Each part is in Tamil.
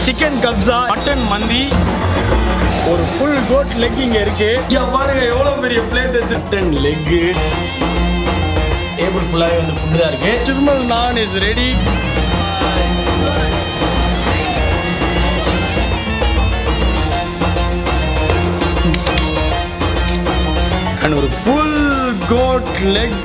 சிக்கன் கப்சா மட்டன் மந்தி ஒரு ஃபுல் கோட் லெக் இங்க இருக்கு இங்க பாருங்க எவ்வளவு பெரிய பிளேட் மட்டன் லெக் டேபிள் ஃபுல்லாவே வந்து ஃபுட் தான் இருக்கு திருமல் நான் இஸ் ரெடி அண்ட் ஒரு full goat leg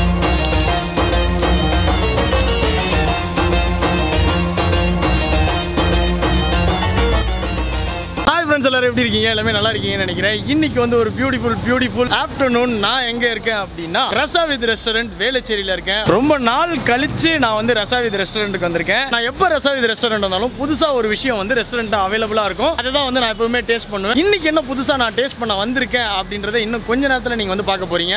hi friends எல்லாரும் எப்படி இருக்கீங்க எல்லாமே நல்லா இருக்கீங்கன்னு நினைக்கிறேன் இன்னைக்கு வந்து ஒரு பியூட்டிஃபுல் பியூட்டிஃபுல் ஆஃப்டர்நூன் நான் எங்க இருக்கேன் அப்படின்னா ரசா வித் ரெஸ்டாரண்ட் வேலைச்சேரியில இருக்கேன் ரொம்ப நாள் கழிச்சு நான் வந்து ரசா வித் ரெஸ்டாரண்ட்டுக்கு வந்திருக்கேன் நான் எப்போ ரசா வித் ரெஸ்டாரண்ட் வந்தாலும் புதுசா ஒரு விஷயம் வந்து ரெஸ்டாரண்ட் அவைலபிளா இருக்கும் அதுதான் வந்து நான் எப்பவுமே டேஸ்ட் பண்ணுவேன் இன்னைக்கு என்ன புதுசா நான் டேஸ்ட் பண்ண வந்திருக்கேன் அப்படின்றத இன்னும் கொஞ்ச நேரத்துல நீங்க வந்து பார்க்க போறீங்க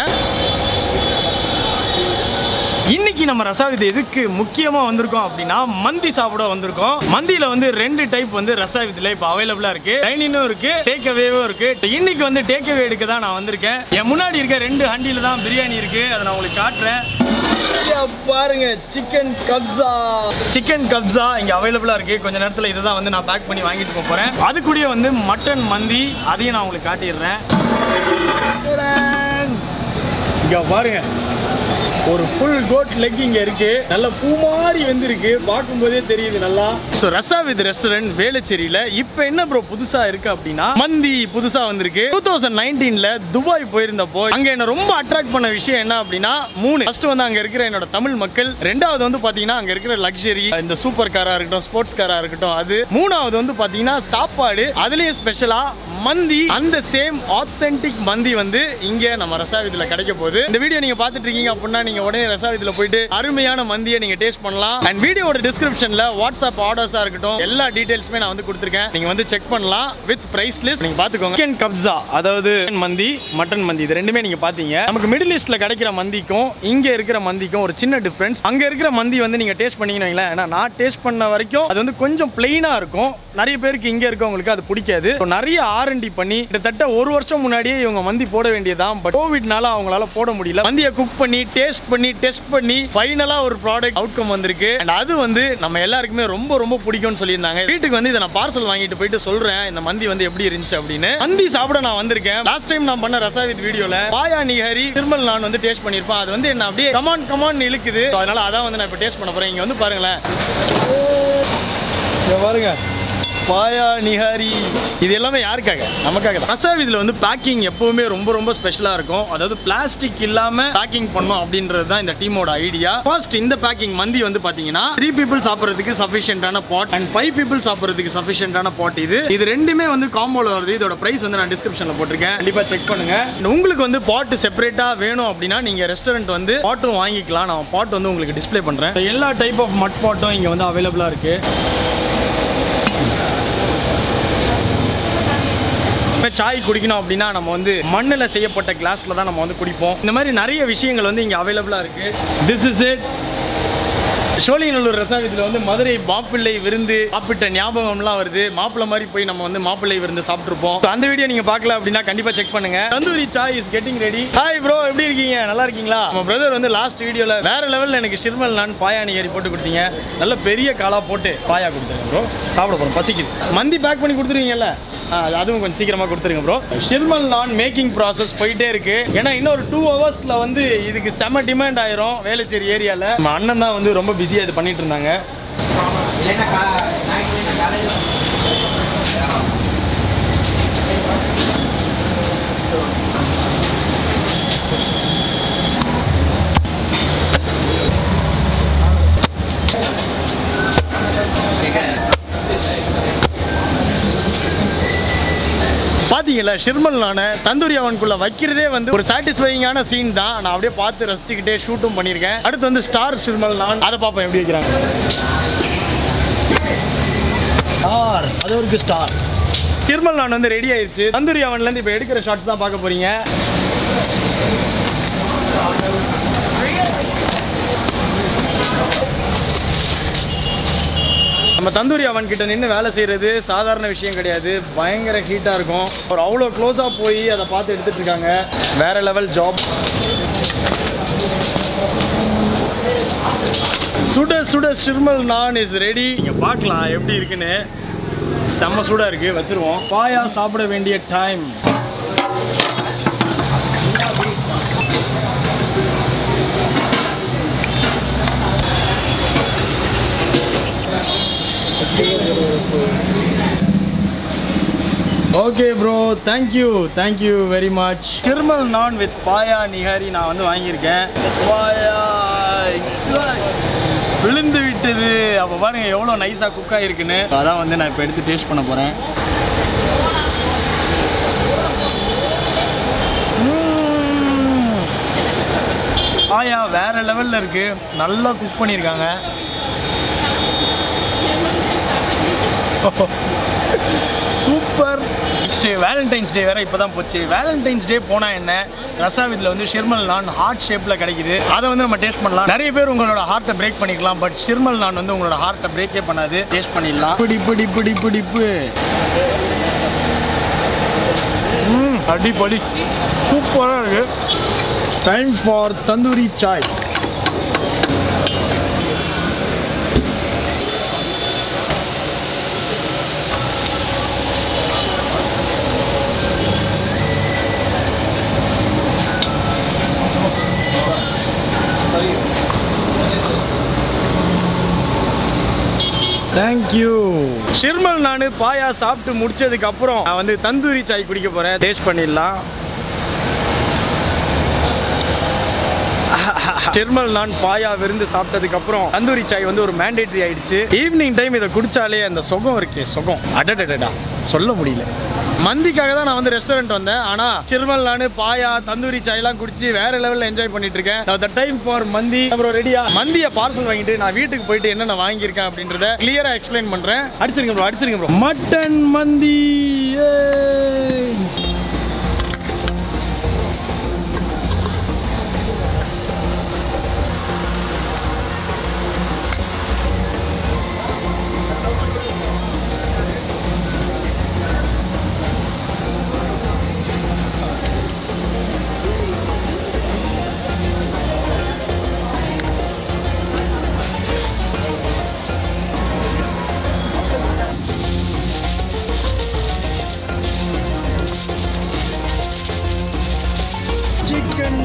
இன்னைக்கு நம்ம ரசாவித் எதுக்கு முக்கியமா வந்திருக்கோம் அப்படின்னா மந்தி சாப்பிட வந்திருக்கோம் மந்தியில வந்து ரெண்டு டைப் வந்து ரசாவித்ல இப்போ அவைலபிளா இருக்கு டைனிங்கும் இருக்கு டேக் அவேவும் இருக்கு இன்னைக்கு வந்து டேக் அவே எடுக்க தான் நான் வந்திருக்கேன் என் முன்னாடி இருக்க ரெண்டு ஹண்டியில தான் பிரியாணி இருக்கு அதை நான் உங்களுக்கு காட்டுறேன் ஐயா, பாருங்க சிக்கன் கப்சா சிக்கன் கப்சா இங்க அவைலபிளா இருக்கு கொஞ்ச நேரத்துல இதை தான் வந்து நான் பேக் பண்ணி வாங்கிட்டு போக போறேன் அது கூடயே வந்து மட்டன் மந்தி அதையும் நான் உங்களுக்கு காட்டிடுறேன் இங்க பாருங்க ஒரு ஃபுல் கோட் லெக் இங்க இருக்கு நல்ல பூ மாதிரி வந்திருக்கு பார்க்கும்போதே தெரியுது நல்லா ஸோ ரசா வித் ரெஸ்டாரண்ட் வேளச்சேரியில இப்போ என்ன ப்ரோ புதுசா இருக்கு அப்படின்னா மந்தி புதுசா வந்திருக்கு டூ தௌசண்ட் நைன்டீன்ல துபாய் போயிருந்தப்போ அங்க என்ன ரொம்ப அட்ராக்ட் பண்ண விஷயம் என்ன அப்படின்னா மூணு ஃபர்ஸ்ட் வந்து அங்க இருக்கிற என்னோட தமிழ் மக்கள் ரெண்டாவது வந்து பாத்தீங்கன்னா அங்க இருக்கிற லக்ஸரி இந்த சூப்பர் காரா இருக்கட்டும் ஸ்போர்ட்ஸ் காரா இருக்கட்டும் அது மூணாவது வந்து பாத்தீங்கன்னா சாப்பாடு அதுலயும் ஸ்பெஷலா மந்தி அந்த சேம் ஆத்தென்டிக் மந்தி வந்து இங்க நம்ம ரசாவிதில் கிடைக்க போகுது இந்த வீடியோ நீங்க பார்த்துட்டு இருக்கீங்க அப்படின்னா நீங்க உடனே ரசாவிதில் போயிட்டு அருமையான மந்தியை நீங்க டேஸ்ட் பண்ணலாம் அண்ட் வீடியோட டிஸ்கிரிப்ஷன்ல வாட்ஸ்அப் ஆர்டர்ஸா இருக்கட்டும் எல்லா டீடைல்ஸுமே நான் வந்து கொடுத்துருக்கேன் நீங்க வந்து செக் பண்ணலாம் வித் பிரைஸ் லிஸ்ட் நீங்க பாத்துக்கோங்க சிக்கன் கப்சா அதாவது மந்தி மட்டன் மந்தி இது ரெண்டுமே நீங்க பாத்தீங்க நமக்கு மிடில் ஈஸ்ட்ல கிடைக்கிற மந்திக்கும் இங்க இருக்கிற மந்திக்கும் ஒரு சின்ன டிஃபரன்ஸ் அங்க இருக்கிற மந்தி வந்து நீங்க டேஸ்ட் பண்ணீங்கன்னு வைங்களேன் ஏன்னா நான் டேஸ்ட் பண்ண வரைக்கும் அது வந்து கொஞ்சம் பிளெயினா இருக்கும் நிறைய பேருக்கு இங்க இருக்கவங்களுக்கு அது பிடிக்காது So, நிறைய ஆர்என்டி பண்ணி கிட்டத்தட்ட ஒரு வருஷம் முன்னாடியே இவங்க மந்தி போட வேண்டியதான் பட் கோவிட்னால அவங்களால போட முடியல மந்தியை குக் பண்ணி டேஸ்ட் பண்ணி டெஸ்ட் பண்ணி ஃபைனலா ஒரு ப்ராடக்ட் அவுட்கம் வந்திருக்கு அண்ட் அது வந்து நம்ம எல்லாருக்குமே ரொம்ப ரொம்ப பிடிக்கும்னு சொல்லியிருந்தாங்க வீட்டுக்கு வந்து இதை நான் பார்சல் வாங்கிட்டு போயிட்டு சொல்றேன் இந்த மந்தி வந்து எப்படி இருந்துச்சு அப்படின்னு மந்தி சாப்பிட நான் வந்திருக்கேன் லாஸ்ட் டைம் நான் பண்ண ரசா வித் வீடியோல பாயா நிகரி திருமல் நான் வந்து டேஸ்ட் பண்ணியிருப்பேன் அது வந்து என்ன அப்படியே கமான் கமான் இழுக்குது So, அதனால அதான் வந்து நான் இப்போ டேஸ்ட் பண்ண போறேன் இங்க வந்து பாருங்களேன் இங்க பாருங்க பாயா நிஹாரி இது எல்லாமே யாருக்காக நமக்காக தான் ரசாவ் இதில் வந்து பேக்கிங் எப்பவுமே ரொம்ப ரொம்ப ஸ்பெஷலாக இருக்கும் அதாவது பிளாஸ்டிக் இல்லாமல் பேக்கிங் பண்ணோம் அப்படின்றது தான் இந்த டீமோட ஐடியா ஃபர்ஸ்ட் இந்த பேக்கிங் மந்தி வந்து பார்த்தீங்கன்னா த்ரீ பீப்புள் சாப்பிட்றதுக்கு சஃபிஷியன்டான பாட் அண்ட் ஃபைவ் பீப்புள் சாப்பிட்றதுக்கு சஃபிஷியன்டான பாட் இது இது ரெண்டுமே வந்து காம்போல வருது இதோட ப்ரைஸ் வந்து நான் டிஸ்கிரிப்ஷனில் போட்டிருக்கேன் கண்டிப்பாக செக் பண்ணுங்க And உங்களுக்கு வந்து பாட்டு செப்பரேட்டாக வேணும் அப்படின்னா நீங்கள் ரெஸ்டாரண்ட் வந்து பாட்டும் வாங்கிக்கலாம் நான் பாட் வந்து உங்களுக்கு டிஸ்ப்ளே பண்ணுறேன் எல்லா டைப் ஆஃப் மட் பாட்டும் இங்கே வந்து அவைலபிளாக இருக்குது இப்போ சாய் குடிக்கணும் அப்படின்னா நம்ம வந்து மண்ணில் செய்யப்பட்ட கிளாஸில் தான் நம்ம வந்து குடிப்போம் இந்த மாதிரி நிறைய விஷயங்கள் வந்து இங்கே அவைலபிளாக இருக்குது திஸ் இஸ் இட் சோழிநல்லூர் ரசாயத்தில் வந்து மதுரை மாப்பிள்ளை விருந்து சாப்பிட்ட ஞாபகம்லாம் வருது மாப்பிள்ளை மாதிரி போய் நம்ம வந்து மாப்பிள்ளை விருந்து சாப்பிட்ருப்போம் So, அந்த வீடியோ நீங்க பார்க்கல அப்படின்னா கண்டிப்பா செக் பண்ணுங்க tandoori chai is getting ready hi bro எப்படி இருக்கீங்க நல்லா இருக்கீங்களா நம்ம பிரதர் வந்து லாஸ்ட் வீடியோல வேற லெவல்ல எனக்கு ஷிர்மல் நான் பாயாணி ஏறி போட்டு கொடுத்தீங்க நல்ல பெரிய காலா போட்டு பாயா கொடுத்தேன் ப்ரோ சாப்பிட போறோம் பசிக்குது மந்தி பேக் பண்ணி கொடுத்துருவீங்கல்ல ஆ, அதுவும் கொஞ்சம் சீக்கிரமா கொடுத்துருங்க ப்ரோ ஷிர்மல் நான் மேக்கிங் ப்ராசஸ் போயிட்டே இருக்கு ஏன்னா இன்னொரு டூ ஹவர்ஸ்ல வந்து இதுக்கு செம டிமாண்ட் ஆயிரும் வேலைச்சேரி ஏரியால நம்ம அண்ணன் தான் வந்து ரொம்ப பிஸியா இது பண்ணிட்டு இருந்தாங்க பாத்தீங்களா ஷிர்மல் நான தந்தூரி அவனுக்குள்ள வைக்கிறதே வந்து ஒரு சாட்டிஸ்ஃபைங்கான சீன் தான் நான் அப்படியே பார்த்து ரசிச்சுக்கிட்டே ஷூட்டும் பண்ணியிருக்கேன் அடுத்து வந்து ஸ்டார் ஷிர்மல் நான் அதை பார்ப்போம் எப்படி வைக்கிறாங்க ஸ்டார் அது ஒரு ஸ்டார் ஷிர்மல் நான் வந்து ரெடி ஆயிடுச்சு தந்தூரி அவன்லேருந்து இப்போ எடுக்கிற ஷார்ட்ஸ் தான் பார்க்க போறீங்க நம்ம தந்தூரி அவன் கிட்ட நின்று வேலை செய்யறது சாதாரண விஷயம் கிடையாது பயங்கர ஹீட்டாக இருக்கும் ஒரு அவ்வளோ க்ளோஸாக போய் அதை பார்த்து எடுத்துட்டு இருக்காங்க வேற லெவல் ஜாப் சுட சுட சிர்மல் நான் இஸ் ரெடி நீங்க பார்க்கலாம் எப்படி இருக்குன்னு செம்ம சூடாக இருக்குது வச்சுருவோம் பாயா சாப்பிட வேண்டிய time okay bro thank you thank you very much திருமல் நான் வித் பாயா நிகாரி நான் வந்து வாங்கியிருக்கேன் பாயா விழுந்து விட்டது அப்போ பாருங்க எவ்வளோ நைஸாக குக் ஆகிருக்குன்னு அதான் வந்து நான் இப்போ எடுத்து டேஸ்ட் பண்ண போகிறேன் ஆயா வேற லெவலில் இருக்கு நல்லா குக் பண்ணியிருக்காங்க சூப்பர் நெக்ஸ்ட் வேலண்டைன்ஸ் டே வேற இப்போ தான் போச்சு வேலண்டைன்ஸ் டே போனால் என்ன ரசாவித்தில் வந்து ஷிர்மல் நான் ஹார்ட் ஷேப்பில் கிடைக்குது அதை வந்து நம்ம டேஸ்ட் பண்ணலாம் நிறைய பேர் உங்களோட ஹார்ட்டை பிரேக் பண்ணிக்கலாம் பட் ஷிர்மல் நான் வந்து உங்களோட ஹார்ட்டை பிரேக்கே பண்ணாது டேஸ்ட் பண்ணிடலாம் பிடி பிடி பிடி பிடிப்பு ம் அடிப்படி சூப்பராக இருக்கு time for tandoori chai thank you sheermal naan paya சாப்பிட்டு முடிச்சதுக்கு அப்புறம் நான் வந்து தந்தூரி சாய் குடிக்க போறேன் டேஸ்ட் பண்ணிடலாம் ஷிர்மல் நான் பாயா விருந்து சாப்பிட்டதுக்கு அப்புறம் தந்தூரி சாய் வந்து ஒரு மேண்டேட்டரி ஆயிடுச்சு ஈவினிங் டைம் இதை குடிச்சாலே அந்த சுகம் இருக்கே சுகம் அடடடடா சொல்ல முடியல மந்திக்காக தான் நான் வந்து ரெஸ்டாரண்ட் வந்தேன் ஆனா ஷிர்மல் நான் பாயா தந்தூரி சாய் எல்லாம் குடிச்சு வேற லெவல்ல என்ஜாய் பண்ணிட்டு இருக்கேன் த டைம் ஃபார் மந்தி அப்புறம் ரெடியா மந்திய பார்சல் வாங்கிட்டு நான் வீட்டுக்கு போயிட்டு என்னென்ன வாங்கியிருக்கேன் அப்படின்றத கிளியரா எக்ஸ்பிளைன் பண்றேன் அடிச்சிருங்க ப்ரோ அடிச்சிருங்க ப்ரோ மட்டன் மந்தி ஏய். Chicken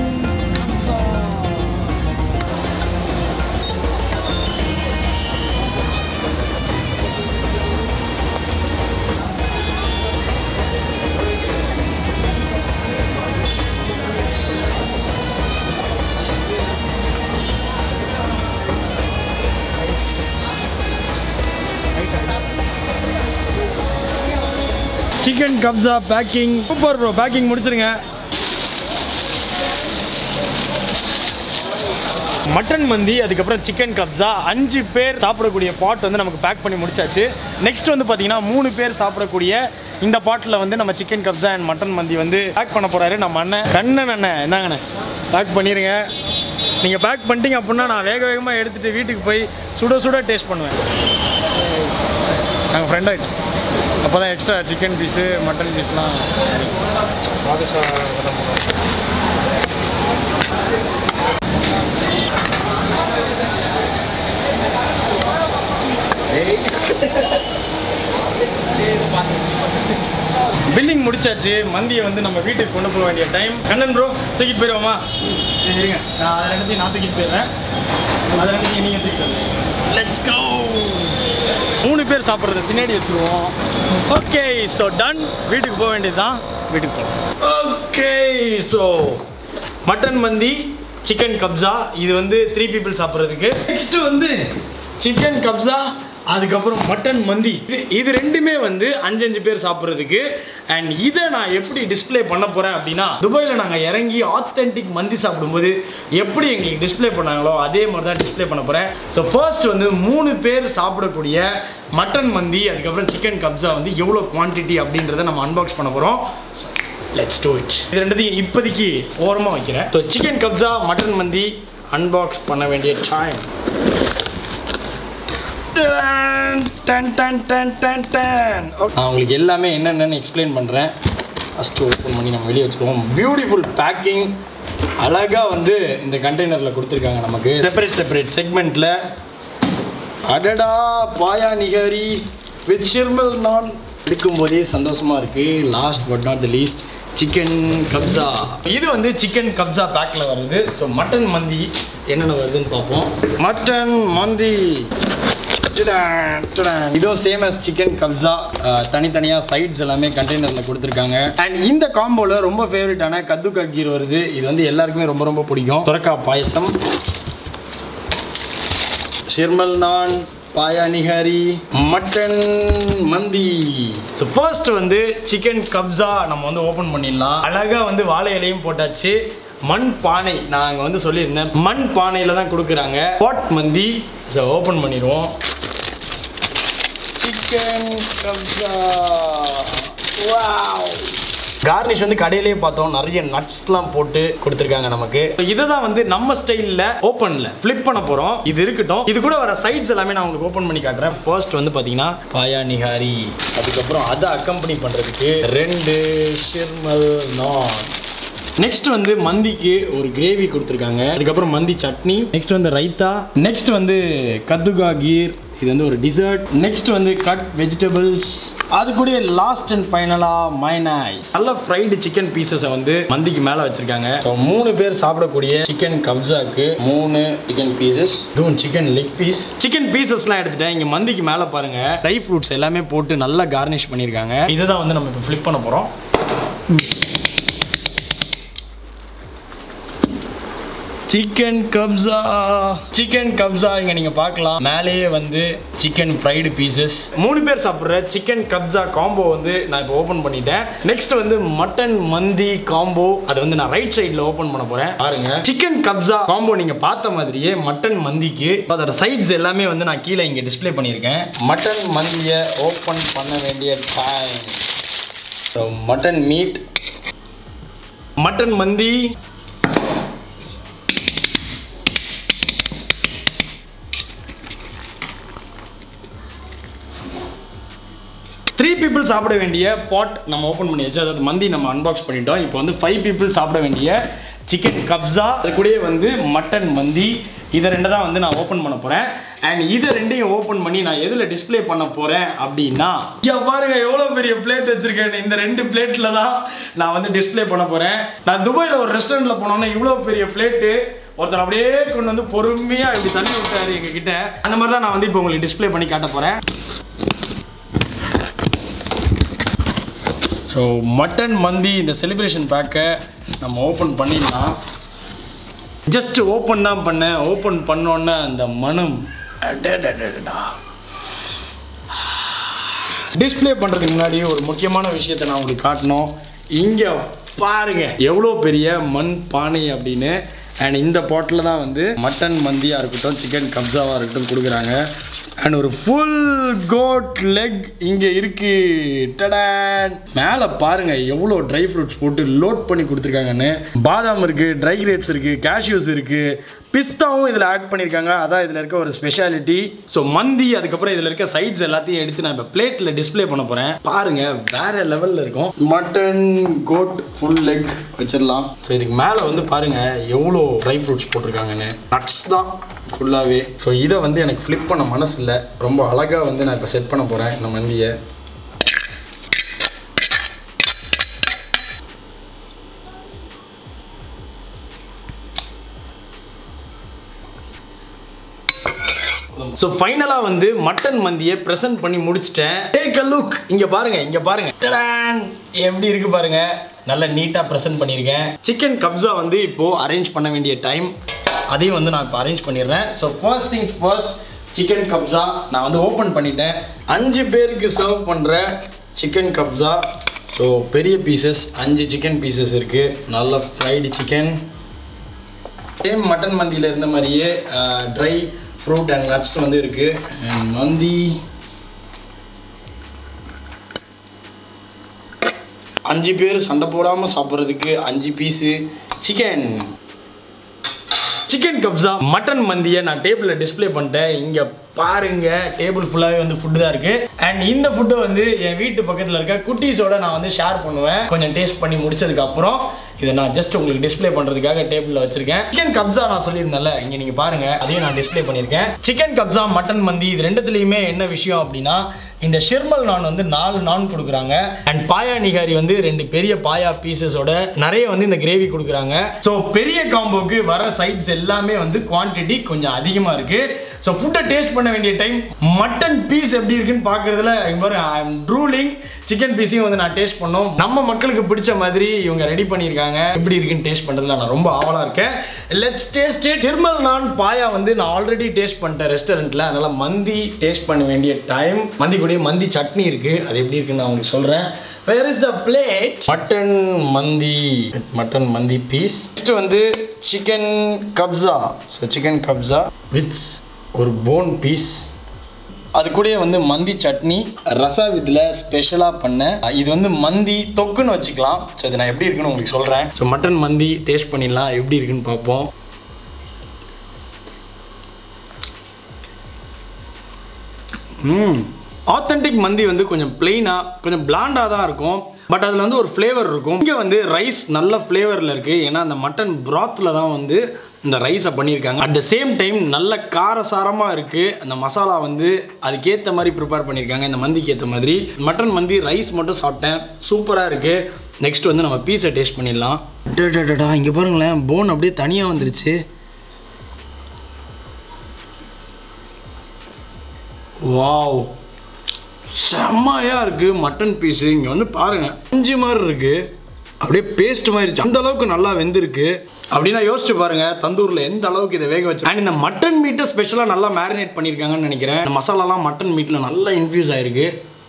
chicken kabsa packing super bro packing முடிச்சிருங்க மட்டன் மந்தி அதுக்கப்புறம் சிக்கன் கப்ஸா அஞ்சு பேர் சாப்பிடக்கூடிய பாட் வந்து நமக்கு பேக் பண்ணி முடிச்சாச்சு நெக்ஸ்ட் வந்து பார்த்தீங்கன்னா மூணு பேர் சாப்பிடக்கூடிய இந்த பாட்டில் வந்து நம்ம சிக்கன் கப்ஸா அண்ட் மட்டன் மந்தி வந்து பேக் பண்ண போறாரு நம்ம அண்ணன் கண்ணன் அண்ணன் என்னங்கண்ணே பேக் பண்ணிடுங்க நீங்கள் பேக் பண்ணிட்டீங்க அப்படின்னா நான் வேக வேகமாக எடுத்துகிட்டு வீட்டுக்கு போய் சுட சுட டேஸ்ட் பண்ணுவேன் நாங்கள் ஃப்ரெண்ட் ஆகிட்டோம் அப்போ தான் எக்ஸ்ட்ரா சிக்கன் பீஸு மட்டன் பீஸ்லாம் பில்லிங் முடிச்சாச்சு மந்தியை வந்து நம்ம வீட்டுக்கு கொண்டு போக வேண்டிய டைம் கண்ணன் ப்ரோ தூக்கிட்டு போயிடுவோமா சரி இருங்க நான் அதை ரெண்டுத்தையும் நான் தூக்கிட்டு போயிடுறேன் அதை ரெண்டுத்தையும் நீங்கள் தூக்கிட்டு லெட்ஸ் கோ மூணு பேர் சாப்பிட்றது பின்னாடி வச்சுருவோம் ஓகே ஸோ டன் வீட்டுக்கு போக வேண்டியதுதான் வீட்டுக்கு போகலாம் okay so mutton mandi chicken kabsa இது வந்து த்ரீ பீப்புள் சாப்பிட்றதுக்கு நெக்ஸ்ட் வந்து சிக்கன் கப்ஸா அதுக்கப்புறம் மட்டன் மந்தி இது- இது ரெண்டுமே வந்து அஞ்சு அஞ்சு பேர் சாப்பிட்றதுக்கு அண்ட் இதை நான் எப்படி டிஸ்ப்ளே பண்ண போகிறேன் அப்படின்னா துபாயில் நாங்கள் இறங்கி ஆத்தென்டிக் மந்தி சாப்பிடும்போது எப்படி எங்களுக்கு டிஸ்ப்ளே பண்ணாங்களோ அதே மாதிரி தான் டிஸ்ப்ளே பண்ண போகிறேன் ஸோ ஃபர்ஸ்ட் வந்து மூணு பேர் சாப்பிடக்கூடிய மட்டன் மந்தி அதுக்கப்புறம் சிக்கன் கப்ஸா வந்து எவ்வளோ குவான்டிட்டி அப்படின்றத நம்ம அன்பாக்ஸ் பண்ண போகிறோம் லெட்ஸ் டூ இட் இது ரெண்டுத்தையும் இப்போதைக்கு ஓரமாக வைக்கிறேன் so chicken kabsa mutton mandi unbox பண்ண வேண்டிய டைம் டன் டன் டன் டன் டன் நான் உங்களுக்கு எல்லாமே என்னென்னு எக்ஸ்பிளைன் பண்ணுறேன் ஃபஸ்ட்டு ஓப்பன் பண்ணி நம்ம வெளியே வச்சுருவோம் பியூட்டிஃபுல் பேக்கிங் அழகாக வந்து இந்த கண்டெய்னரில் கொடுத்துருக்காங்க நமக்கு செப்பரேட் செப்பரேட் செக்மெண்ட்டில் அடடா பாயா நிகாரி வித் ஷிர்மல் நான் எடுக்கும்போதே சந்தோஷமா இருக்கு last but not the least chicken kabsa இது வந்து சிக்கன் கப்ஸா பேக்கில் வருது ஸோ மட்டன் மந்தி என்னென்ன வருதுன்னு பார்ப்போம் மட்டன் மந்தி டுடான், டுடான். இதுவும் சேம் as சிக்கன் கப்ஸா தனித்தனியாக சைட்ஸ் எல்லாமே கண்டெய்னரில் கொடுத்துருக்காங்க அண்ட் இந்த காம்போவில் ரொம்ப ஃபேவரட்டான கத்து கக்கீர் வருது இது வந்து எல்லாருக்குமே ரொம்ப ரொம்ப பிடிக்கும் துரக்கா பாயசம் sheermal naan paya nihari mutton mandi so first வந்து சிக்கன் கப்ஸா நம்ம வந்து ஓப்பன் பண்ணிடலாம் அழகாக வந்து வாழை இலையும் போட்டாச்சு மண் பானை நாங்கள் வந்து சொல்லியிருந்தேன் மண் பானையில் தான் கொடுக்குறாங்க பாட் மந்தி ஸோ ஓப்பன் பண்ணிடுவோம் சிக்கன் கப்ஸா வாவ் கார்னிஷ் வந்து கடையிலேயே பார்த்தோம் நிறைய நட்ஸ்லாம் போட்டு கொடுத்துருக்காங்க நமக்கு இதை தான் வந்து நம்ம ஸ்டைலில் ஓப்பனில் ஃப்ளிப் பண்ண போகிறோம் இது இருக்கட்டும் இது கூட வர சைட்ஸ் எல்லாமே நான் உங்களுக்கு ஓப்பன் பண்ணி காட்டுறேன் ஃபர்ஸ்ட் வந்து பார்த்தீங்கன்னா பாயா நிகாரி அதுக்கப்புறம் அதை அக்கம்பனி பண்ணுறதுக்கு ரெண்டு ஷிர்மல் நான் நெக்ஸ்ட் வந்து மந்திக்கு ஒரு கிரேவி கொடுத்துருக்காங்க அதுக்கப்புறம் மந்தி சட்னி நெக்ஸ்ட் வந்து ரைத்தா நெக்ஸ்ட் வந்து கத்துகா கீர் இது வந்து ஒரு டிசர்ட் நெக்ஸ்ட் வந்து கட் வெஜிடபிள்ஸ் அது கூட லாஸ்ட் அண்ட் ஃபைனலாக மைனாய்ஸ் நல்ல ஃப்ரைடு சிக்கன் பீசஸை வந்து மந்திக்கு மேலே வச்சிருக்காங்க So, மூணு பேர் சாப்பிடக்கூடிய சிக்கன் கப்ஸாக்கு மூணு சிக்கன் பீசஸ் இதுவும் சிக்கன் லெக் பீஸ் சிக்கன் பீசஸ்லாம் எடுத்துட்டேன் இங்கே மந்திக்கு மேலே பாருங்க ட்ரை ஃப்ரூட்ஸ் எல்லாமே போட்டு நல்லா கார்னிஷ் பண்ணியிருக்காங்க இதை தான் வந்து நம்ம இப்போ ஃப்ளிப் பண்ண போகிறோம் சிக்கன் கப்ஸா சிக்கன் கப்ஸா இங்க நீங்க பார்க்கலாம் மேலேயே வந்து சிக்கன் ஃப்ரைடு பீசஸ் மூணு பேர் சாப்பிட்ற சிக்கன் கப்ஸா காம்போ வந்து நான் இப்போ ஓப்பன் பண்ணிட்டேன் நெக்ஸ்ட் வந்து மட்டன் மந்தி காம்போ அது வந்து நான் ரைட் சைடில் ஓப்பன் பண்ண போறேன் பாருங்க சிக்கன் கப்ஸா காம்போ நீங்க பார்த்த மாதிரியே மட்டன் மந்திக்கு அதோட சைட்ஸ் எல்லாமே வந்து நான் கீழே இங்க டிஸ்ப்ளே பண்ணியிருக்கேன் மட்டன் மந்தியை ஓப்பன் பண்ண வேண்டிய time so mutton meat mutton mandi three people சாப்பிட வேண்டிய பாட் நம்ம ஓப்பன் பண்ணியாச்சு அதாவது மந்தி நம்ம அன்பாக்ஸ் பண்ணிட்டோம் இப்போ வந்து ஃபைவ் பீப்புள் சாப்பிட வேண்டிய சிக்கன் கப்ஸா அது கூடயே வந்து மட்டன் மந்தி இதை ரெண்டு தான் வந்து நான் ஓப்பன் பண்ண போகிறேன் அண்ட் இதை ரெண்டையும் ஓப்பன் பண்ணி நான் எதில் டிஸ்ப்ளே பண்ண போகிறேன் அப்படின்னா ஐயா பாருங்க எவ்வளோ பெரிய பிளேட் வச்சுருக்கேன் இந்த ரெண்டு பிளேட்டில் தான் நான் வந்து டிஸ்ப்ளே பண்ண போகிறேன் நான் துபாயில் ஒரு ரெஸ்டாரண்ட்டில் போனோன்னா இவ்வளோ பெரிய பிளேட்டு ஒருத்தர் அப்படியே கொண்டு வந்து பொறுமையாக இப்படி தள்ளி விட்டாரு எங்ககிட்ட அந்த மாதிரி தான் நான் வந்து இப்போ உங்களுக்கு டிஸ்ப்ளே பண்ணி காட்ட போகிறேன் ஸோ மட்டன் மந்தி இந்த செலிப்ரேஷன் பேக்கை நம்ம ஓப்பன் பண்ணிடலாம் ஜஸ்ட் ஓப்பன் தான் பண்ணேன் ஓப்பன் பண்ணோன்னே அந்த மனம் டிஸ்ப்ளே பண்ணுறதுக்கு முன்னாடி ஒரு முக்கியமான விஷயத்தை நான் உங்களுக்கு காட்டணும் இங்கே பாருங்க எவ்வளோ பெரிய மண் பானை அப்படின்னு அண்ட் இந்த பாட்டில் தான் வந்து மட்டன் மந்தியாக இருக்கட்டும் சிக்கன் கப்ஸாவாக இருக்கட்டும் கொடுக்குறாங்க அண்ட் ஒரு ஃபுல் கோட் லெக் இங்கே இருக்கு டடான் மேலே பாருங்க எவ்வளோ ட்ரை ஃப்ரூட்ஸ் போட்டு லோட் பண்ணி கொடுத்துருக்காங்கன்னு பாதாம் இருக்கு ட்ரை கிரேப்ஸ் இருக்கு கேஷ்யூஸ் இருக்கு பிஸ்தாவும் இதில் ஆட் பண்ணியிருக்காங்க அதான் இதில் இருக்க ஒரு ஸ்பெஷாலிட்டி ஸோ மந்தி அதுக்கப்புறம் இதில் இருக்க சைட்ஸ் எல்லாத்தையும் எடுத்து நான் இப்போ பிளேட்டில் டிஸ்ப்ளே பண்ண போகிறேன் பாருங்க வேற லெவலில் இருக்கும் மட்டன் கோட் ஃபுல் லெக் வச்சிடலாம் ஸோ இதுக்கு மேலே வந்து பாருங்க எவ்வளோ ட்ரை ஃப்ரூட்ஸ் போட்டிருக்காங்கன்னு நட்ஸ் தான் ஃபுல்லாகவே ஸோ இதை வந்து எனக்கு ஃப்ளிப் பண்ண மனசு இல்லை ரொம்ப அழகாக வந்து நான் இப்போ செட் பண்ண போகிறேன் இந்த மந்தியை ஸோ ஃபைனலாக வந்து மட்டன் மந்தியை ப்ரெசென்ட் பண்ணி முடிச்சிட்டேன் டேக் அ லுக் இங்கே பாருங்க இங்கே பாருங்க டடான்! எப்படி இருக்கு பாருங்க நல்ல நீட்டாக ப்ரெசென்ட் பண்ணியிருக்கேன் சிக்கன் கப்ஸா வந்து இப்போது அரேஞ்ச் பண்ண வேண்டிய டைம் அதையும் வந்து நான் இப்போ அரேஞ்ச் பண்ணிடுறேன் so first things first chicken kabsa நான் வந்து ஓப்பன் பண்ணிட்டேன் அஞ்சு பேருக்கு சர்வ் பண்ணுற சிக்கன் கப்ஸா ஸோ பெரிய பீசஸ் அஞ்சு சிக்கன் பீசஸ் இருக்குது நல்ல ஃப்ரைடு சிக்கன் சேம் மட்டன் மந்தியில் இருந்த மாதிரியே ட்ரை ஃப்ரூட் அண்ட் நட்ஸ் வந்து இருக்குது அண்ட் மந்தி அஞ்சு பேர் சண்டை போடாமல் சாப்பிட்றதுக்கு அஞ்சு piece chicken chicken kabsa mutton மந்தியை நான் டேபிளில் டிஸ்ப்ளே பண்ணிட்டேன் இங்கே பாருங்க டேபிள் ஃபுல்லாகவே வந்து ஃபுட்டு தான் இருக்கு அண்ட் இந்த ஃபுட்டை வந்து என் வீட்டு பக்கத்தில் இருக்க குட்டீஸோட நான் வந்து ஷேர் பண்ணுவேன் கொஞ்சம் டேஸ்ட் பண்ணி முடிச்சதுக்கு அப்புறம் இதை நான் ஜஸ்ட் உங்களுக்கு டிஸ்ப்ளே பண்றதுக்காக டேபிளில் வச்சிருக்கேன் சிக்கன் கப்ஸா நான் சொல்லியிருந்தேன்ல இங்க நீங்க பாருங்க அதையும் நான் டிஸ்ப்ளே பண்ணியிருக்கேன் சிக்கன் கப்ஸா மட்டன் மந்தி இது ரெண்டுத்துலையுமே என்ன விஷயம் அப்படின்னா இந்த ஷிர்மல் நான் வந்து நாலு நான் கொடுக்குறாங்க அண்ட் பாயா நிகாரி வந்து ரெண்டு பெரிய பாயா பீசஸோட நிறைய வந்து இந்த கிரேவி கொடுக்குறாங்க ஸோ பெரிய காம்போக்கு வர சைட்ஸ் எல்லாமே வந்து குவான்டிட்டி கொஞ்சம் அதிகமாக இருக்கு ஸோ ஃபுட்டை டேஸ்ட் பண்ண வேண்டிய டைம் மட்டன் பீஸ் எப்படி இருக்குன்னு பார்க்கறதுல இங்க பாரு ஐ எம் ட்ரூலிங் சிக்கன் பீஸையும் வந்து நான் டேஸ்ட் பண்ணோம் நம்ம மக்களுக்கு பிடிச்ச மாதிரி இவங்க ரெடி பண்ணியிருக்காங்க எப்படி இருக்குன்னு டேஸ்ட் பண்ணுறதுல நான் ரொம்ப ஆவலாக இருக்கேன் லெட்ஸ் டேஸ்ட் இட் திருமல் நான் பாயா வந்து நான் ஆல்ரெடி டேஸ்ட் பண்ணிட்டேன் ரெஸ்டாரண்ட்டில் அதனால் மந்தி டேஸ்ட் பண்ண வேண்டிய டைம் மந்தி கூட மந்தி சட்னி இருக்குது அது எப்படி இருக்குன்னு நான் உங்களுக்கு சொல்கிறேன் where is the plate mutton mandi mutton mandi piece next வந்து chicken kabsa so chicken kabsa with ஒரு போன் பீஸ் அது கூடயே வந்து மந்தி சட்னி ரசா வித்தில் ஸ்பெஷலாக பண்ணேன் இது வந்து மந்தி தொக்குன்னு வச்சுக்கலாம் ஸோ இது நான் எப்படி இருக்குன்னு உங்களுக்கு சொல்கிறேன் ஸோ மட்டன் மந்தி டேஸ்ட் பண்ணிடலாம் எப்படி இருக்குன்னு பார்ப்போம் ம் ஆத்தென்டிக் மந்தி வந்து கொஞ்சம் பிளெயினாக கொஞ்சம் பிளாண்டாக தான் இருக்கும் பட் அதில் வந்து ஒரு ஃப்ளேவர் இருக்கும் இங்கே வந்து ரைஸ் நல்ல ஃப்ளேவரில் இருக்குது ஏன்னா அந்த மட்டன் ப்ராத்தில் தான் வந்து இந்த ரைஸை பண்ணியிருக்காங்க அட் த சேம் டைம் நல்ல காரசாரமாக இருக்குது அந்த மசாலா வந்து அதுக்கேற்ற மாதிரி ப்ரிப்பேர் பண்ணியிருக்காங்க இந்த மந்திக்கு ஏற்ற மாதிரி மட்டன் மந்தி ரைஸ் மட்டும் சாப்பிட்டேன் சூப்பராக இருக்குது நெக்ஸ்ட் வந்து நம்ம பீஸை டேஸ்ட் பண்ணிடலாம் டா இங்கே பாருங்களேன் போன் அப்படியே தனியாக வந்துருச்சு வாவ் செம்மையாக இருக்குது மட்டன் பீஸு இங்கே வந்து பாருங்கள் இஞ்சி மாதிரி இருக்குது அப்படியே பேஸ்ட் மாதிரி இருந்துச்சு. அந்த அளவுக்கு நல்லா வெந்திருக்கு அப்படின்னா யோசிச்சு பாருங்க தந்தூரில் எந்த அளவுக்கு இதை வேக வச்சு அண்ட் இந்த மட்டன் மீட்டை ஸ்பெஷலாக நல்லா மேரினேட் பண்ணியிருக்காங்கன்னு நினைக்கிறேன் இந்த மசாலாலாம் மட்டன் மீட்டில் நல்லா இன்ஃபியூஸ் ஆயிருக்கு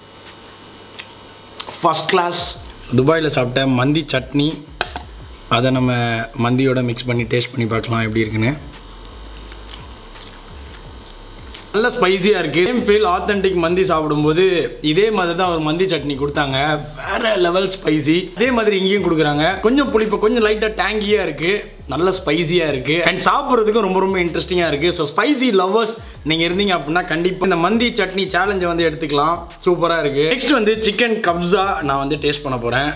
ஃபஸ்ட் கிளாஸ் துபாயில் சாப்பிட்ட மந்தி சட்னி அதை நம்ம மந்தியோட மிக்ஸ் பண்ணி டேஸ்ட் பண்ணி பார்க்கலாம் எப்படி இருக்குன்னு நல்ல ஸ்பைசியாக இருக்குது சேம் ஃபீல் ஆத்தென்டிக் மந்தி சாப்பிடும்போது இதே மாதிரி தான் ஒரு மந்தி சட்னி கொடுத்தாங்க வேற லெவல் ஸ்பைசி அதே மாதிரி இங்கேயும் கொடுக்குறாங்க கொஞ்சம் புளிப்பு கொஞ்சம் லைட்டாக டேங்கியாக இருக்குது நல்ல ஸ்பைசியாக இருக்குது அண்ட் சாப்பிட்றதுக்கும் ரொம்ப ரொம்ப இன்ட்ரெஸ்டிங்காக இருக்குது ஸோ ஸ்பைசி லவ்வர்ஸ் நீங்கள் இருந்தீங்க அப்படின்னா கண்டிப்பாக இந்த மந்தி சட்னி சேலஞ்சை வந்து எடுத்துக்கலாம் சூப்பராக இருக்குது நெக்ஸ்ட் வந்து சிக்கன் கப்ஸா நான் வந்து டேஸ்ட் பண்ண போகிறேன்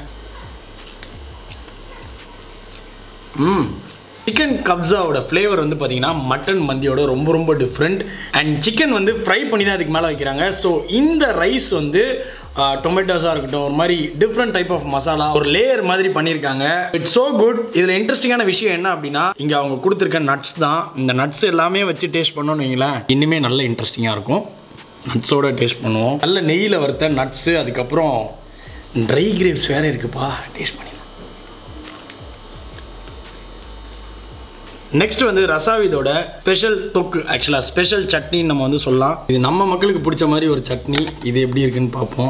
ம் சிக்கன் கப்ஸாவோட ஃப்ளேவர் வந்து பார்த்தீங்கன்னா மட்டன் மந்தியோட ரொம்ப ரொம்ப டிஃப்ரெண்ட் அண்ட் சிக்கன் வந்து ஃப்ரை பண்ணி தான் அதுக்கு மேலே வைக்கிறாங்க ஸோ இந்த ரைஸ் வந்து டொமேட்டோஸாக இருக்கட்டும் ஒரு மாதிரி டிஃப்ரெண்ட் டைப் ஆஃப் மசாலா ஒரு லேயர் மாதிரி பண்ணியிருக்காங்க இட்ஸ் ஸோ குட் இதில் இன்ட்ரெஸ்டிங்கான விஷயம் என்ன அப்படின்னா இங்கே அவங்க கொடுத்துருக்க நட்ஸ் தான் இந்த நட்ஸ் எல்லாமே வச்சு டேஸ்ட் பண்ணோன்னு வைங்களேன் இன்னுமே நல்ல இன்ட்ரெஸ்டிங்காக இருக்கும் நட்ஸோட டேஸ்ட் பண்ணுவோம் நல்ல நெய்யில் வறுத்த நட்ஸு அதுக்கப்புறம் ட்ரை கிரேப்ஸ் வேறு இருக்குப்பா டேஸ்ட் பண்ணி நெக்ஸ்ட் வந்து ரசாவிதோட ஸ்பெஷல் தொக்கு ஆக்சுவலாக ஸ்பெஷல் சட்னின்னு நம்ம வந்து சொல்லலாம் இது நம்ம மக்களுக்கு பிடிச்ச மாதிரி ஒரு சட்னி இது எப்படி இருக்குன்னு பார்ப்போம்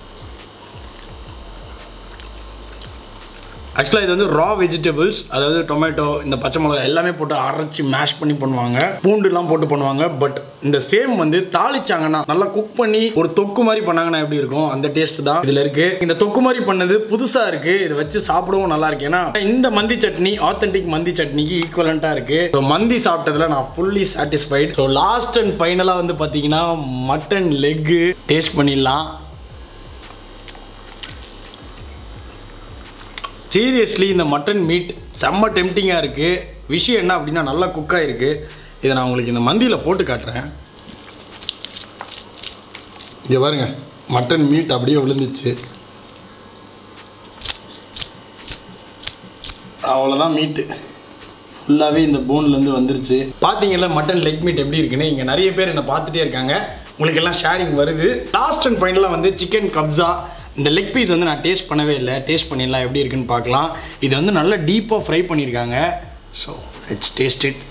ஆக்சுவலாக இது வந்து ரா வெஜிடபிள்ஸ் அதாவது டொமேட்டோ இந்த பச்சை மிளகா எல்லாமே போட்டு அரைச்சி மேஷ் பண்ணி பண்ணுவாங்க பூண்டுலாம் போட்டு பண்ணுவாங்க பட் இந்த சேம் வந்து தாளிச்சாங்கன்னா நல்லா குக் பண்ணி ஒரு தொக்கு மாதிரி பண்ணாங்கன்னா எப்படி இருக்கும் அந்த டேஸ்ட் தான் இதில் இருக்கு இந்த தொக்கு மாதிரி பண்ணது புதுசாக இருக்கு இதை வச்சு சாப்பிடவும் நல்லா இருக்கு ஏன்னா இந்த மந்தி சட்னி ஆத்தென்டிக் மந்தி சட்னிக்கு ஈக்குவலண்ட்டாக இருக்கு ஸோ மந்தி சாப்பிட்டதுல நான் fully satisfied so last and ஃபைனலாக வந்து பார்த்தீங்கன்னா மட்டன் லெக்கு டேஸ்ட் பண்ணிடலாம் சீரியஸ்லி இந்த மட்டன் மீட் செம்ம டெம்டிங்காக இருக்குது விஷயம் என்ன அப்படின்னா நல்லா குக்காக இருக்குது இதை நான் உங்களுக்கு இந்த மந்தியில் போட்டு காட்டுறேன் இங்கே பாருங்க மட்டன் மீட் அப்படியே விழுந்துச்சு அவ்வளோதான் மீட்டு ஃபுல்லாகவே இந்த போன்லேருந்து வந்துருச்சு பார்த்தீங்கல்ல மட்டன் லெக் மீட் எப்படி இருக்குன்னு இங்கே நிறைய பேர் என்னை பார்த்துட்டே இருக்காங்க உங்களுக்கு எல்லாம் ஷேரிங் வருது லாஸ்ட் அண்ட் ஃபைனலாக வந்து சிக்கன் கப்ஸா இந்த லெக் பீஸ் வந்து நான் டேஸ்ட் பண்ணவே இல்லை டேஸ்ட் பண்ணிடலாம் எப்படி இருக்குன்னு பார்க்கலாம் இது வந்து நல்லா டீப்பாக ஃப்ரை பண்ணியிருக்காங்க ஸோ இட்ஸ் டேஸ்ட் இட்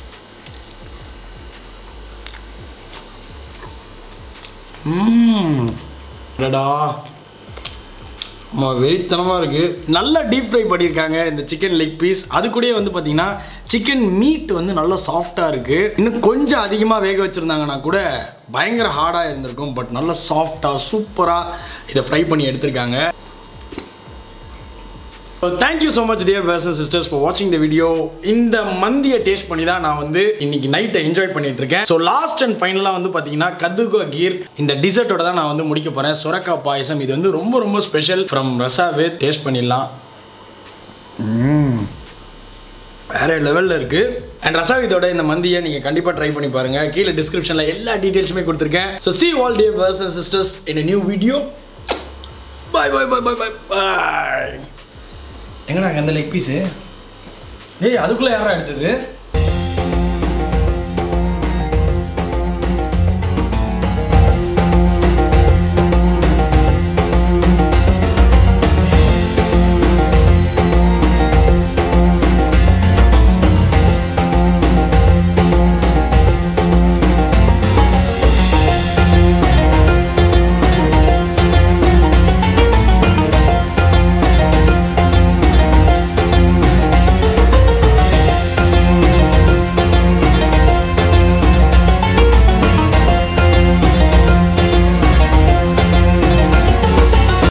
அடடா ஆமாம் வெறித்தனமாக இருக்குது நல்லா டீப் ஃப்ரை பண்ணியிருக்காங்க இந்த சிக்கன் லெக் பீஸ் அது கூடயே வந்து பார்த்தீங்கன்னா சிக்கன் மீட் வந்து நல்லா சாஃப்டாக இருக்குது இன்னும் கொஞ்சம் அதிகமாக வேக வச்சுருந்தாங்கன்னா கூட பயங்கர ஹார்டாக இருந்திருக்கும் பட் நல்லா சாஃப்டாக சூப்பராக இதை ஃப்ரை பண்ணி எடுத்திருக்காங்க thank you so much dear brothers and sisters for வாட்சிங் த வீடியோ இந்த மந்தியை டேஸ்ட் பண்ணி தான் நான் வந்து இன்னைக்கு நைட்டை என்ஜாய் பண்ணிட்டு இருக்கேன் ஸோ லாஸ்ட் அண்ட் ஃபைனலாக வந்து பார்த்தீங்கன்னா கதுகோ கீர் இந்த டிசர்ட்டோட தான் நான் வந்து முடிக்க போகிறேன் சுரக்கா பாயசம் இது வந்து ரொம்ப ரொம்ப ஸ்பெஷல் ஃப்ரம் ரசாவே டேஸ்ட் பண்ணிடலாம் வேற லெவலில் இருக்கு அண்ட் ரசாவிதோட இந்த மந்தியை நீங்கள் கண்டிப்பாக ட்ரை பண்ணி பாருங்க கீழே டிஸ்கிரிப்ஷனில் எல்லா டீட்டெயில்ஸுமே கொடுத்துருக்கேன் so see all dear brothers and sisters in new video bye bye bye bye bye bye எங்கடா அந்த லெக் பீஸு ஏய் அதுக்குள்ளே யாரா எடுத்தது